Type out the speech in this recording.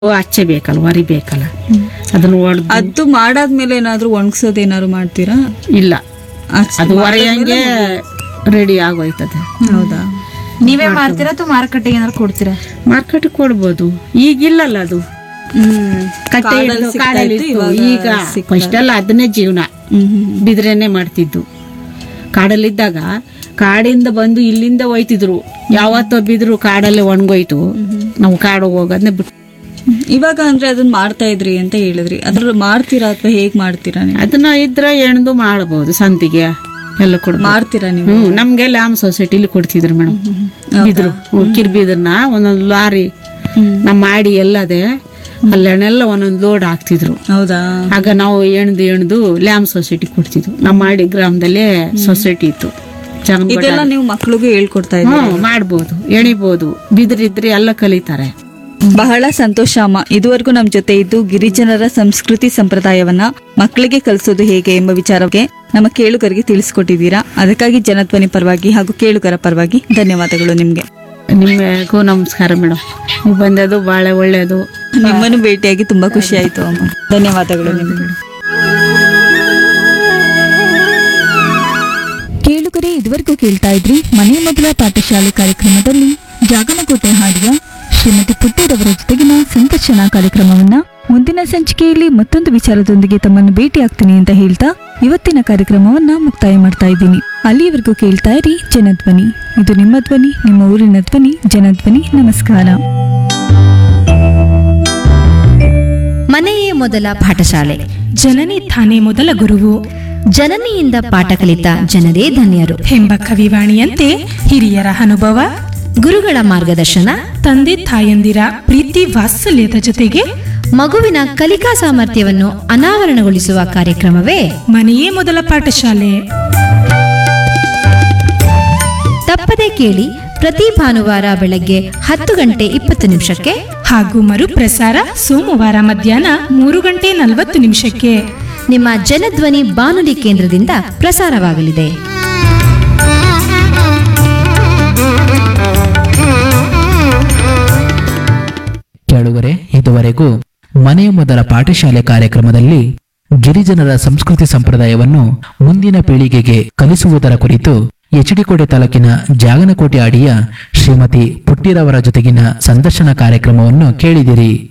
ಅಚ್ಚೆ ಬೇಕಲ್ಲ ಹೊರಿ ಬೇಕಲ್ಲ ಅದನ್ನ ಹೊಡೆದು ಅದು ಮಾಡಾದ್ಮೇಲೆ ಏನಾದ್ರು ಒಣಗ್ಸೋದ್ ಏನಾದ್ರು ಮಾಡ್ತೀರಾ ಇಲ್ಲ ಅಚ್ಚ- ಅದು ಹೊರೆಯಂಗೆ ರೆಡಿ ಆಗೋಯ್ತದೆ ಹೌದಾ ನೀವೇ ಮಾರ್ತೀರಾ ಅಥವಾ ಮಾರುಕಟ್ಟೆಗೆ ಏನಾದ್ರು ಕೊಡ್ತೀರಾ ಮಾರ್ಕೆಟ್ ಕೊಡ್ಬೋದು ಈಗಿಲ್ಲಲ್ಲ ಅದು ಹ್ಮ್ ಕಟ್ಟೆ ಕಾಡಲ್ಲಿ ಹಿಡ್ದು ಸಿಗ್ತಾ ಕಾಡಲ್ಲಿ ಇತ್ತು, ಇತ್ತು. ಇವಾಗ ಈಗ ಸಿಗ್ತಾ ಫಸ್ಟ್ ಎಲ್ಲ ಅದನ್ನೇ ಜೀವನ ಹ್ಮ್ ಹ್ಮ್ ಬಿದ್ರೆನೆ ಮಾಡ್ತಿದ್ದು ಕಾಡಲ್ಲಿದ್ದಾಗ ಕಾಡಿಂದ ಬಂದು ಇಲ್ಲಿಂದ ಹೋಯ್ತಿದ್ರು ಯಾವತ್ತೋ ಬಿದ್ರು ಕಾಡಲ್ಲೇ ಒಣಗೋಯ್ತು ನಾವು ಕಾಡು ಹೋಗೋದನ್ನೇ ಬಿಟ್ಟು ಹ್ಮ್. ಇವಾಗ ಅಂದ್ರೆ ಅದನ್ನ ಮಾಡ್ತಾ ಇದ್ರಿ ಅಂತ ಹೇಳಿದ್ರಿ ಅದ್ರ ಮಾಡ್ತೀರಾ ಅಥವಾ ಹೇಗ್ ಮಾಡ್ತೀರಾ ನೀವು ಅದನ್ನ ಇದ್ರೆ ಎಣ್ದು ಮಾಡಬಹುದು ಸಂತಿಗೆ ಎಲ್ಲ ಕೊಡ್ಬೋದು ಮಾಡ್ತೀರಾ ನೀವು ಹ್ಮ್ ನಮ್ಗೆ ಲ್ಯಾಮ್ ಸೊಸೈಟಿಲಿ ಕೊಡ್ತಿದ್ರು ಮೇಡಮ್ ಬಿದ್ರು ಕಿರ್ಬಿದ್ರನ್ನ ಒಂದೊಂದು ಲಾರಿ ನಮ್ಮ ಮಾಡಿ ಎಲ್ಲದೆ ಅಲ್ಲೆಣ್ಣೆಲ್ಲ ಒಂದೊಂದು ಲೋಡ್ ಹಾಕ್ತಿದ್ರು ಹೌದಾ ಆಗ ನಾವು ಎಣ್ದು ಎಣ್ದು ಲ್ಯಾಮ್ ಸೊಸೈಟಿ ಕೊಡ್ತಿದ್ವು ನಮ್ಮ ಮಾಡಿ ಗ್ರಾಮದಲ್ಲೇ ಸೊಸೈಟಿ ಇತ್ತು ಚೆನ್ನಾಗಿ ಇದೆಲ್ಲ ನೀವು ಮಕ್ಳಿಗೂ ಹೇಳ್ಕೊಡ್ತಾ ಇದ್ದೀರಾ ಹ್ಮ್ ಮಾಡ್ಬೋದು ಎಣಿಬೋದು ಬಿದ್ರಿದ್ರೆ ಎಲ್ಲ ಕಲಿತಾರೆ ಬಹಳ ಸಂತೋಷ ಅಮ್ಮ ಇದುವರೆಗೂ ನಮ್ ಜೊತೆ ಇದ್ದು ಗಿರಿಜನರ ಸಂಸ್ಕೃತಿ ಸಂಪ್ರದಾಯವನ್ನ ಮಕ್ಕಳಿಗೆ ಕಲಿಸೋದು ಹೇಗೆ ಎಂಬ ವಿಚಾರಕ್ಕೆ ನಮ್ಮ ಕೇಳುಗರಿಗೆ ತಿಳಿಸ್ಕೊಟ್ಟಿದ್ದೀರಾ ಅದಕ್ಕಾಗಿ ಜನಧ್ವನಿ ಪರವಾಗಿ ಹಾಗೂ ಕೇಳುಗರ ಪರವಾಗಿ ಧನ್ಯವಾದಗಳು ನಿಮ್ಗೆ ನಿಮಗೂ ನಮಸ್ಕಾರ ಮೇಡಮ್ ನೀವು ಬಂದದ್ದು ಬಹಳ ಒಳ್ಳೇದು ನಿಮ್ಮನ್ನು ಭೇಟಿಯಾಗಿ ತುಂಬಾ ಖುಷಿ ಆಯ್ತು ಅಮ್ಮ ಧನ್ಯವಾದಗಳು ನಿಮ್ಗೆ ಕೇಳುಗರೆ ಇದುವರೆಗೂ ಕೇಳ್ತಾ ಇದ್ರಿ ಮನೆ ಮೊದಲ ಪಾಠಶಾಲೆ ಕಾರ್ಯಕ್ರಮದಲ್ಲಿ ಜಾಗನಕೋಟೆ ಹಾಡಿಯ ಶ್ರೀಮತಿ ಪುಟ್ಟೂರವರ ಜೊತೆಗಿನ ಸಂದರ್ಶನ ಕಾರ್ಯಕ್ರಮವನ್ನ ಮುಂದಿನ ಸಂಚಿಕೆಯಲ್ಲಿ ಮತ್ತೊಂದು ವಿಚಾರದೊಂದಿಗೆ ತಮ್ಮನ್ನು ಭೇಟಿಯಾಗ್ತೀನಿ ಅಂತ ಹೇಳ್ತಾ ಇವತ್ತಿನ ಕಾರ್ಯಕ್ರಮವನ್ನ ಮುಕ್ತಾಯ ಮಾಡ್ತಾ ಇದ್ದೀನಿ ಅಲ್ಲಿಯವರೆಗೂ ಕೇಳ್ತಾ ಇರಿ ಜನಧ್ವನಿ ಇದು ನಿಮ್ಮ ಧ್ವನಿ ನಿಮ್ಮ ಊರಿನ ಧ್ವನಿ ಜನಧ್ವನಿ ನಮಸ್ಕಾರ ಮನೆಯೇ ಮೊದಲ ಪಾಠಶಾಲೆ ಜನನಿ ತಾನೇ ಮೊದಲ ಗುರುವು ಜನನಿಯಿಂದ ಪಾಠ ಕಲಿತ ಜನರೇ ಧನ್ಯರು ಎಂಬ ಕವಿವಾಣಿಯಂತೆ ಹಿರಿಯರ ಅನುಭವ ಗುರುಗಳ ಮಾರ್ಗದರ್ಶನ ತಂದೆ ತಾಯಂದಿರ ಪ್ರೀತಿ ವಾತ್ಸಲ್ಯದ ಜೊತೆಗೆ ಮಗುವಿನ ಕಲಿಕಾ ಸಾಮರ್ಥ್ಯವನ್ನು ಅನಾವರಣಗೊಳಿಸುವ ಕಾರ್ಯಕ್ರಮವೇ ಮನೆಯೇ ಮೊದಲ ಪಾಠಶಾಲೆ ತಪ್ಪದೆ ಕೇಳಿ ಪ್ರತಿ ಭಾನುವಾರ ಬೆಳಗ್ಗೆ ಹತ್ತು ಗಂಟೆ ಇಪ್ಪತ್ತು ನಿಮಿಷಕ್ಕೆ ಹಾಗೂ ಮರುಪ್ರಸಾರ ಸೋಮವಾರ ಮಧ್ಯಾಹ್ನ ಮೂರು ಗಂಟೆ ನಲವತ್ತು ನಿಮಿಷಕ್ಕೆ ನಿಮ್ಮ ಜನಧ್ವನಿ ಬಾನುಲಿ ಕೇಂದ್ರದಿಂದ ಪ್ರಸಾರವಾಗಲಿದೆ ಕೇಳುಗರೆ ಇದುವರೆಗೂ ಮನೆಯ ಮೊದಲ ಪಾಠಶಾಲೆ ಕಾರ್ಯಕ್ರಮದಲ್ಲಿ ಗಿರಿಜನರ ಸಂಸ್ಕೃತಿ ಸಂಪ್ರದಾಯವನ್ನು ಮುಂದಿನ ಪೀಳಿಗೆಗೆ ಕಲಿಸುವುದರ ಕುರಿತು ಎಚ್ಡಿಕೋಟೆ ತಾಲೂಕಿನ ಜಾಗನಕೋಟೆ ಅಡಿಯ ಶ್ರೀಮತಿ ಪುಟ್ಟಿರವರ ಜೊತೆಗಿನ ಸಂದರ್ಶನ ಕಾರ್ಯಕ್ರಮವನ್ನು ಕೇಳಿದಿರಿ